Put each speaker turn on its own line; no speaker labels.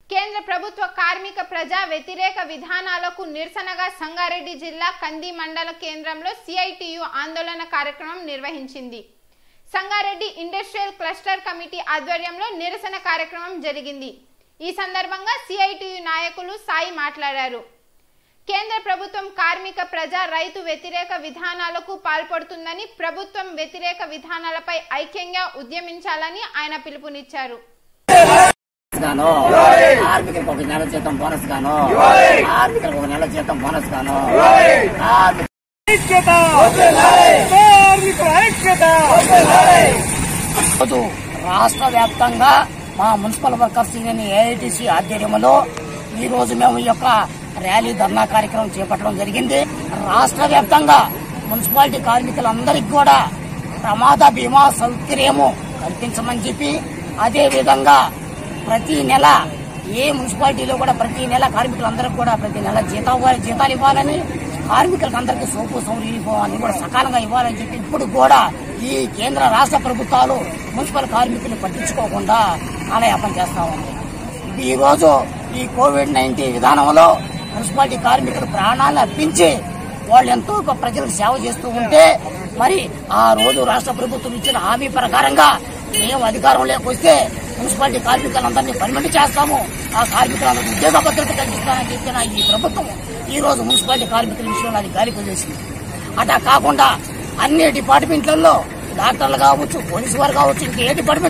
కేంద్ర ప్రభుత్వ కార్మిక ప్రజా వ్యతిరేక విధానాలకు నిరసనగా సంగారెడ్డి జిల్లా కంది మండల కేంద్రంలో సిఐటియు ఆందోళన కార్యక్రమం నిర్వహించింది సంగారెడ్డి ఇండస్ట్రియల్ క్లస్టర్ కమిటీ ఆధ్వర్యంలో నిరసన కార్యక్రమం జరిగింది ఈ సందర్భంగా సిఐటియు నాయకులు సాయి మాట్లాడారు కేంద్ర ప్రభుత్వం కార్మిక ప్రజా రైతు వ్యతిరేక విధానాలకు పాల్పడుతుందని ప్రభుత్వం వ్యతిరేక విధానాలపై ఐక్యంగా ఉద్యమించాలని ఆయన పిలుపునిచ్చారు
గాను కార్మికులకు ఒక నెల జీతం బోనస్ గాను కార్మికులకు ఒక నెల జీతం బోనస్ గాను కార్మికులకు
ఐక్యత కార్మిక ఐక్యత
రోజు రాష్ట్ర వ్యాప్తంగా మా మున్సిపల్ వర్కర్స్ యూనియన్ ఏఐటిసి ఆధ్వర్యంలో ఈ రోజు మేము ఈ యొక్క ర్యాలీ ధర్నా కార్యక్రమం చేపట్టడం జరిగింది రాష్ట్ర వ్యాప్తంగా మున్సిపాలిటీ కార్మికులందరికీ కూడా ప్రమాద బీమా సౌకర్యము కల్పించమని చెప్పి అదే విధంగా ప్రతి నెల ఏ మున్సిపాలిటీలో కూడా ప్రతి నెల కార్మికులందరికీ కూడా ప్రతి నెల జీతాలు జీతాలు ఇవ్వాలని కార్మికులకు అందరికీ సోపు సౌకర్యం అన్ని కూడా సకాలంగా ఇవ్వాలని చెప్పి ఇప్పుడు కూడా ఈ కేంద్ర రాష్ట్ర ప్రభుత్వాలు మున్సిపల్ కార్మికులు పట్టించుకోకుండా కాలయాపన చేస్తా ఉంది ఇది ఈ రోజు ఈ కోవిడ్ నైన్టీన్ విధానంలో మున్సిపాలిటీ కార్మికులు ప్రాణాలను అర్పించి వాళ్ళు ఎంతో ఒక ప్రజలకు సేవ చేస్తూ ఉంటే మరి ఆ రోజు రాష్ట్ర ప్రభుత్వం ఇచ్చిన హామీ ప్రకారంగా మేము అధికారంలోకి వస్తే మున్సిపాలిటీ కార్మికులందరినీ పర్మిట్ చేస్తాము ఆ కార్మికులందరికీ ఉద్యోగ భద్రత కల్పిస్తానని చెప్పిన ఈ ప్రభుత్వం ఈ రోజు మున్సిపాలిటీ కార్మికుల విషయంలో అది గాలి కొలేసింది అలా కాకుండా అన్ని డిపార్ట్మెంట్లలో డాక్టర్లు కావచ్చు పోలీసు వారు కావచ్చు ఇంకే డిపార్ట్మెంట్